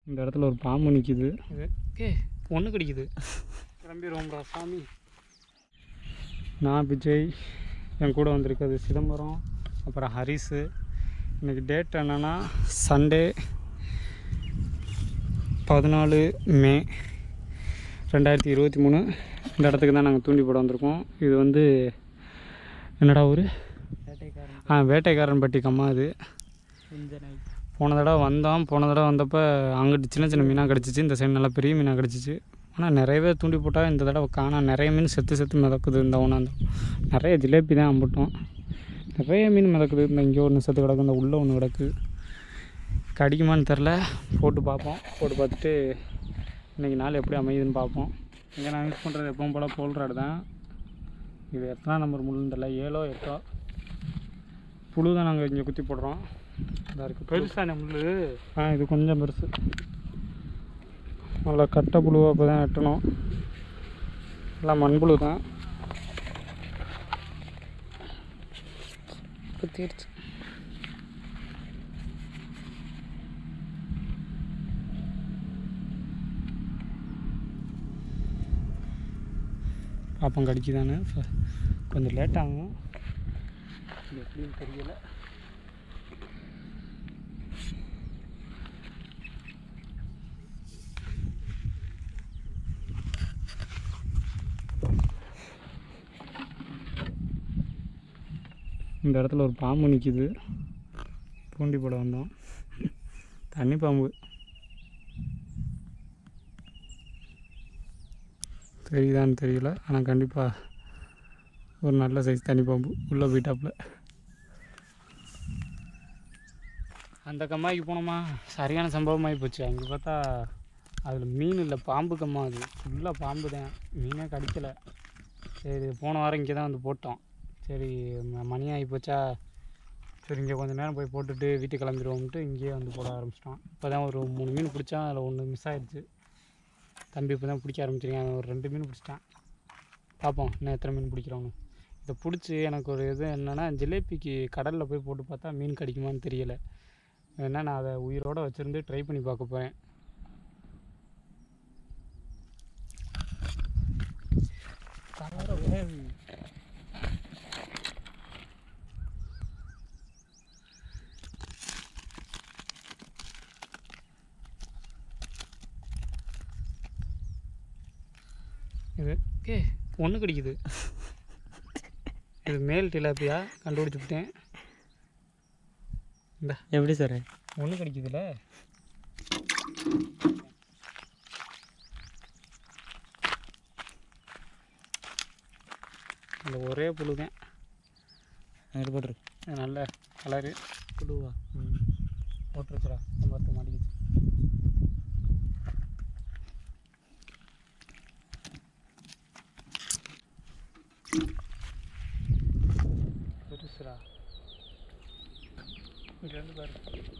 இந்த இடத்துல ஒரு பாம்பு நிற்கிது இது ஏ ஒன்று கடிக்குது கிளம்பிடுவோம்டா சாமி நான் விஜய் என் கூட வந்திருக்கிறது சிதம்பரம் அப்புறம் ஹரிஸு இன்றைக்கி டேட் என்னென்னா சண்டே பதினாலு மே ரெண்டாயிரத்தி இருபத்தி மூணு இந்த இடத்துக்கு தான் நாங்கள் தூண்டி போட வந்திருக்கோம் இது வந்து என்னடா ஊர் ஆ வேட்டைக்காரன்பட்டி கம்மா இது போன தடவை வந்தோம் போன தடவை வந்தப்போ அங்கிட்டு சின்ன சின்ன மீனாக கிடச்சிச்சு இந்த சைடு நல்லா பெரிய மீனாக கிடச்சிச்சு ஆனால் நிறையவே தூண்டி போட்டால் இந்த தடவை காணோம் நிறைய மீன் செத்து செத்து மிதக்குது இந்த ஒன்றாந்து நிறைய ஜிலேபி தான் அம்பிட்டோம் நிறைய மீன் மிதக்குது இந்த இங்கே ஒன்று செத்து கிடக்கு இந்த உள்ளே ஒன்று கிடக்கு கடிக்குமான்னு தெரில போட்டு பார்ப்போம் போட்டு பார்த்துட்டு இன்றைக்கி நாள் எப்படி அமையுதுன்னு பார்ப்போம் இங்கே நான் யூஸ் பண்ணுறது எப்பவும் போல் போல்ராடு தான் இது எத்தனை நம்பர் முள்ளுன்னு தெரில ஏழோ எட்டோ புழு தான் நாங்கள் இங்கே குத்தி போடுறோம் இதாக இருக்குது பெருசான முள் ஆ இது கொஞ்சம் பெருசு நல்லா கட்டை புழுவை அப்போ தான் வெட்டணும் எல்லாம் மண்புழு தான் குத்திடுச்சு பாப்பம் கடிக்குதானு ஃப- கொஞ்சம் லேட் ஆகும் இது எப்படின்னு தெரியல இந்த இடத்துல ஒரு பாம்பு நிற்கிது பூண்டி போட வந்தோம் தண்ணி பாம்பு தெரியுதான்னு தெரியல ஆனால் கண்டிப்பாக ஒரு நல்ல சைஸ் தண்ணி பாம்பு உள்ளே போயிட்டாப்புல அந்த கம்மாய்க்கு போனோமா சரியான சம்பவமாகி போச்சு அங்கே பார்த்தா அதில் மீன் இல்லை பாம்பு கம்மா அது ஃபுல்லாக பாம்பு தான் மீனே கடிக்கலை சரி போன வாரம் இங்கே தான் வந்து போட்டோம் சரி ம- மணி ஆகி போச்சா சரி இங்கே கொஞ்ச நேரம் போய் போட்டுட்டு வீட்டுக்கு கிளம்பிடுவோம்ட்டு இங்கேயே வந்து போட ஆரம்பிச்சிட்டோம் இப்போ தான் ஒரு மூணு மீன் பிடிச்சா அதில் ஒன்று மிஸ் ஆயிடுச்சு தம்பி இப்போ தான் பிடிக்க ஆரம்பிச்சிருக்கேன் அவன் ஒரு ரெண்டு மீன் பிடிச்சிட்டான் பார்ப்போம் இன்னும் எத்தனை மீன் பிடிக்கிறோன்னு இதை பிடிச்சி எனக்கு ஒரு இது என்னென்னா ஜிலேபிக்கு கடலில் போய் போட்டு பார்த்தா மீன் கிடைக்குமான்னு தெரியலை வேணா நான் அதை உயிரோடு வச்சுருந்து ட்ரை பண்ணி பார்க்க போகிறேன் இது ஏ ஒன்று கிடைக்குது இது மேல் டிலாப்பியா கண்டுபிடிச்சி விட்டேன் இந்த எப்படி சார் ஒன்று கிடைக்குதுல்ல இந்த ஒரே புழு தான் அங்கிட்டு போட்டுரு இது நல்ல கலரு புழுவா ம் போட்டுருச்சுடா பார்த்து மாட்டிக்கிச்சு பெருசுடா இங்க வந்து பாரு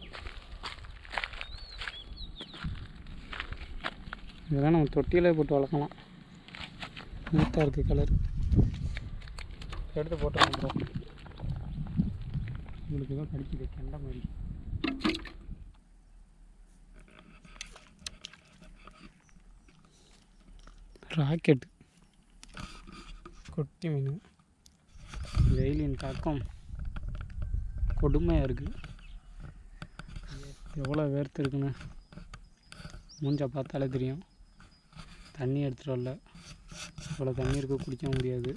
இதெல்லாம் நம்ம தொட்டியிலே போட்டு வளர்க்கலாம் நீட்டாக இருக்குது கலர் எடுத்து போட்டுருவோம் ப்ரோ உங்களுக்கு ஏதோ கடிக்குது கெண்ட மாதிரி ராக்கெட் குட்டி மீன் வெயிலின் தாக்கம் கொடுமையாக இருக்குது எவ்வளோ வேர்த்து இருக்குன்னு மூஞ்ச பார்த்தாலே தெரியும் தண்ணி எடுத்துகிட்டு வரல இவ்வளோ தண்ணி இருக்க குடிக்க முடியாது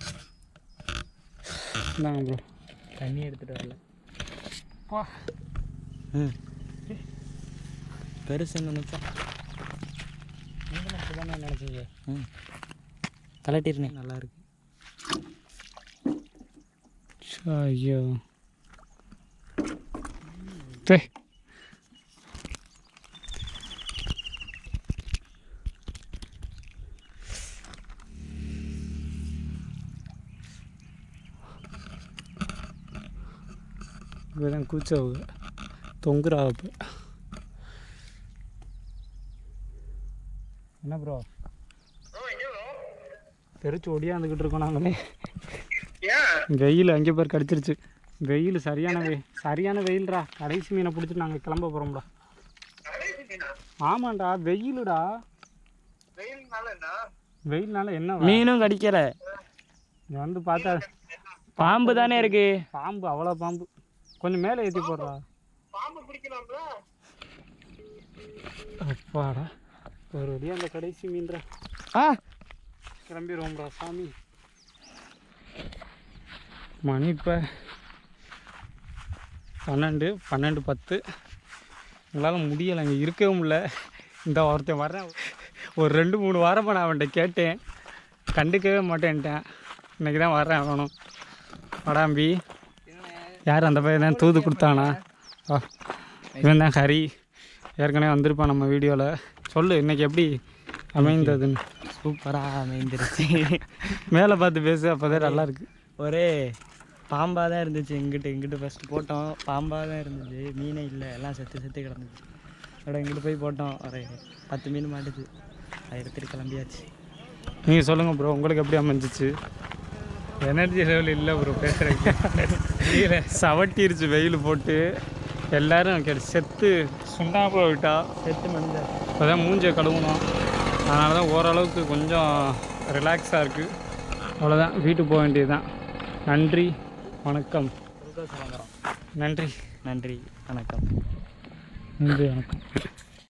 இந்தாங்க ப்ரோ தண்ணி எடுத்துகிட்டு வரல வா ம் பெருசுன்னு நினச்சேன் நீங்களும் அப்படி தானே நினச்சிங்க ம் கலட்டிருனே நல்லா இருக்கு ஐயோ டே இப்போதான் கூச்சவங்க தொங்குறா இப்போ என்ன ப்ரோ தெரிச்சு ஒடியாந்துக்கிட்டு இருக்கோம் நாங்களே வெயில் அங்கே பேர் கடிச்சிருச்சு வெயில் சரியான வெயில் சரியான வெயில்ரா கடைசி மீனை பிடிச்சிட்டு நாங்கள் கிளம்ப போகிறோம்டா ஆமாண்டா வெயிலுடா வெயில்னால என்ன வ- மீனும் கடிக்கல இங்க வந்து பார்த்தா பாம்பு தானே இருக்கு பாம்பு அவ்வளோ பாம்பு கொஞ்சம் மேலே ஏற்றி போடுறா அப்பாடா ஒரு வழியாக அந்த கடைசி மீன்றா ஆ கிளம்பிடுவோம்டா சாமி மணி இப்போ பன்னெண்டு பன்னெண்டு பத்து எங்களால் முடியலை அங்கே இருக்கவே முடியல இந்த ஒருத்தன் வர்றேன் ஒரு ரெண்டு மூணு வாரமாக நான் அவன்கிட்ட கேட்டேன் கண்டுக்கவே மாட்டேன்ட்டேன் இன்னைக்கு தான் வர்றேன் அவனும் வடாம்பி யார் அந்த பையன் தான் தூது கொடுத்தானா ஆ இவன் தான் ஹரி ஏற்கனவே வந்திருப்பான் நம்ம வீடியோவில் சொல்லு இன்னைக்கு எப்படி அமைந்ததுன்னு சூப்பராக அமைந்துருச்சு மேலே பார்த்து பேசு அப்போதான் நல்லா இருக்கு ஒரே பாம்பாக தான் இருந்துச்சு இங்கிட்டு இங்கிட்டு ஃபஸ்ட்டு போட்டோம் பாம்பாக தான் இருந்துச்சு மீனே இல்லை எல்லாம் செத்து செத்து கிடந்துச்சு அதோட இங்கிட்டு போய் போட்டோம் ஒரு பத்து மீன் மாட்டுச்சு அதை எடுத்துகிட்டு கிளம்பியாச்சு நீங்கள் சொல்லுங்கள் ப்ரோ உங்களுக்கு எப்படி அமைஞ்சிச்சு எனர்ஜி லெவல் இல்லை ப்ரோ பேசுகிறதுக்கு சவட்டிருச்சு வெயில் போட்டு எல்லாரும் கெ செத்து சுண்ணாம்பு விட்டா செத்து மஞ்சள் இப்போ தான் மூஞ்சியை கழுவணும் அதனால தான் ஓரளவுக்கு கொஞ்சம் ரிலாக்ஸாக இருக்குது அவ்வளோதான் வீட்டுக்கு போக வேண்டியதுதான் நன்றி வணக்கம் சந்தோஷம் நன்றி நன்றி வணக்கம் நன்றி வணக்கம்